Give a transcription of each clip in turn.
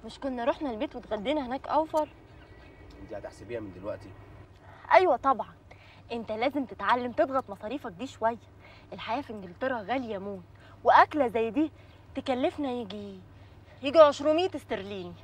مش كنا رحنا البيت واتغدينا هناك اوفر انت هتحسبيها من دلوقتي ايوه طبعا انت لازم تتعلم تضغط مصاريفك دي شويه الحياه في انجلترا غاليه موت واكله زي دي تكلفنا يجي يجي 200 استرليني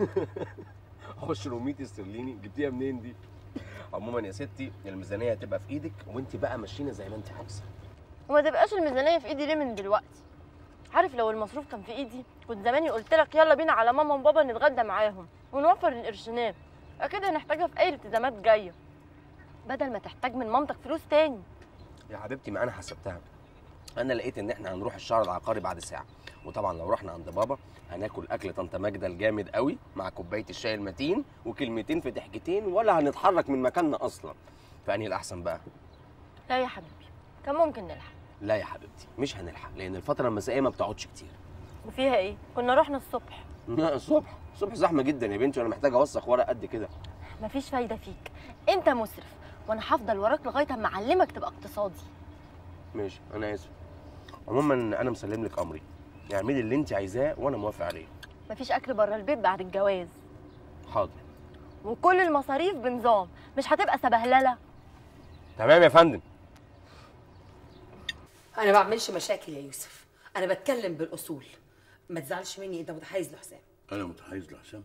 200 استرليني جبتيها منين دي عموما يا ستي الميزانيه هتبقى في ايدك وانت بقى مشينا زي ما انت عايزه وما تبقاش الميزانيه في ايدي ليه من دلوقتي عارف لو المصروف كان في ايدي كنت زماني قلت لك يلا بينا على ماما وبابا نتغدى معاهم ونوفر القرشينات اكيد هنحتاجها في اي التزامات جايه بدل ما تحتاج من مامتك فلوس تاني يا حبيبتي ما انا حسبتها انا لقيت ان احنا هنروح الشهر العقاري بعد ساعه وطبعا لو رحنا عند بابا هناكل اكل طنط ماجده الجامد قوي مع كوبايه الشاي المتين وكلمتين في ضحكتين ولا هنتحرك من مكاننا اصلا فانهي الاحسن بقى لا يا حبيبي كان ممكن نلحق لا يا حبيبتي مش هنلحق لان الفتره المسائيه ما بتقعدش كتير وفيها ايه كنا رحنا الصبح لا الصبح الصبح زحمه جدا يا بنتي وانا محتاج اوسخ ورق قد كده مفيش فايده فيك انت مسرف وانا هفضل وراك لغايه اما اعلمك تبقى اقتصادي ماشي انا اسف عموما انا مسلم لك امري اعملي اللي انت عايزاه وانا موافق عليه مفيش اكل بره البيت بعد الجواز حاضر وكل المصاريف بنظام مش هتبقى سبهلله تمام يا فندم انا ما بعملش مشاكل يا يوسف انا بتكلم بالاصول ما تزعلش مني انت متحيز لحسام انا متحيز لحسام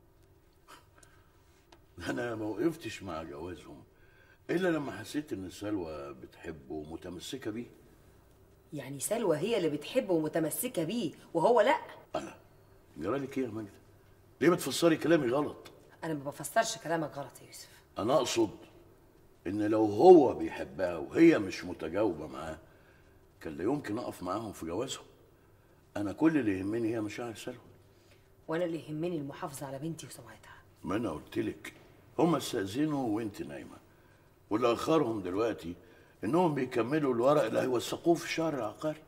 انا ما وقفتش مع جوازهم الا لما حسيت ان سلوى بتحبه ومتمسكه بيه يعني سلوى هي اللي بتحبه ومتمسكه بيه وهو لا انا جرالك ايه يا ماجده ليه بتفسري كلامي غلط انا ما بفسرش كلامك غلط يا يوسف انا اقصد ان لو هو بيحبها وهي مش متجاوبه معاه كان لا يمكن اقف معاهم في جوازهم انا كل اللي يهمني هي مشاعر سلوى وانا اللي يهمني المحافظه على بنتي وسمعتها ما انا قلت لك هم استاذنوا وانت نايمه واللي اخرهم دلوقتي انهم بيكملوا الورق اللي هيوثقوه في الشهر العقاري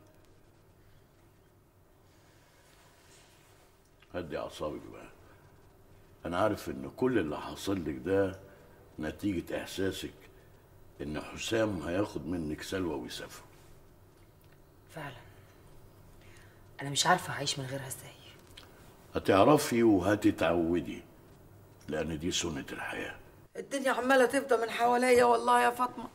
هدي اعصابك بقى انا عارف ان كل اللي حصل لك ده نتيجه احساسك ان حسام هياخد منك سلوى ويسافر فعلا انا مش عارفه اعيش من غيرها ازاي هتعرفي وهتتعودي لان دي سنه الحياه الدنيا عماله تفضى من حواليا والله يا فاطمه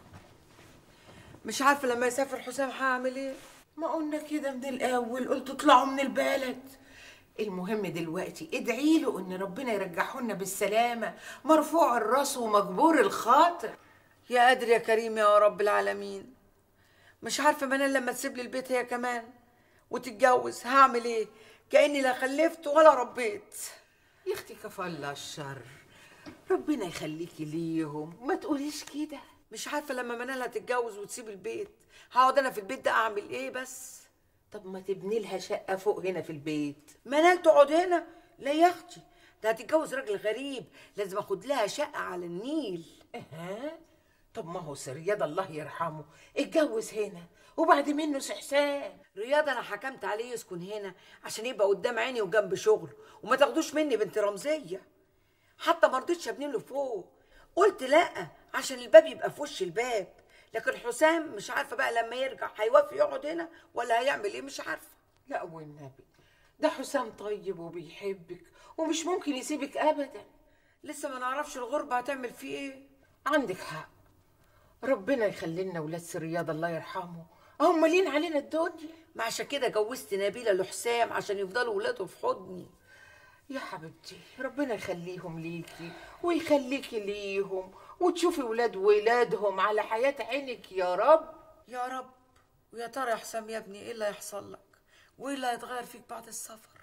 مش عارفه لما يسافر حسام هعمل ايه ما قلنا كده من الاول قلت اطلعوا من البلد المهم دلوقتي ادعي له ان ربنا يرجعه لنا بالسلامه مرفوع الراس ومجبور الخاطر يا قادر يا كريم يا رب العالمين مش عارفه منال لما تسيب لي البيت هي كمان وتتجوز هعمل ايه كاني لا خلفت ولا ربيت يا اختي كفى الله الشر ربنا يخليكي ليهم ما تقوليش كده مش عارفه لما منال هتتجوز وتسيب البيت هقعد انا في البيت ده اعمل ايه بس طب ما تبني لها شقه فوق هنا في البيت منال تقعد هنا لا يا اختي ده هتتجوز راجل غريب لازم اخد لها شقه على النيل اها طب ما هو سي رياض الله يرحمه اتجوز هنا وبعد منه سي حسام رياض انا حكمت عليه يسكن هنا عشان يبقى قدام عيني وجنب شغله وما تاخدوش مني بنت رمزيه حتى ما رضيتش ابني له فوق قلت لا عشان الباب يبقى في وش الباب لكن حسام مش عارفه بقى لما يرجع هيوافق يقعد هنا ولا هيعمل ايه مش عارفه لا والنبي ده حسام طيب وبيحبك ومش ممكن يسيبك ابدا لسه ما نعرفش الغربه هتعمل فيه ايه عندك حق ربنا يخلي لنا ولاد سي رياض الله يرحمه هم مالين علينا الدنيا ما عشان كده جوزت نبيله لحسام عشان يفضلوا ولاده في حضني يا حبيبتي ربنا يخليهم ليكي ويخليكي ليهم وتشوفي ولاد ولادهم على حياة عينك يا رب يا رب ويا ترى يا حسام يا ابني ايه اللي هيحصل لك وايه اللي هيتغير فيك بعد السفر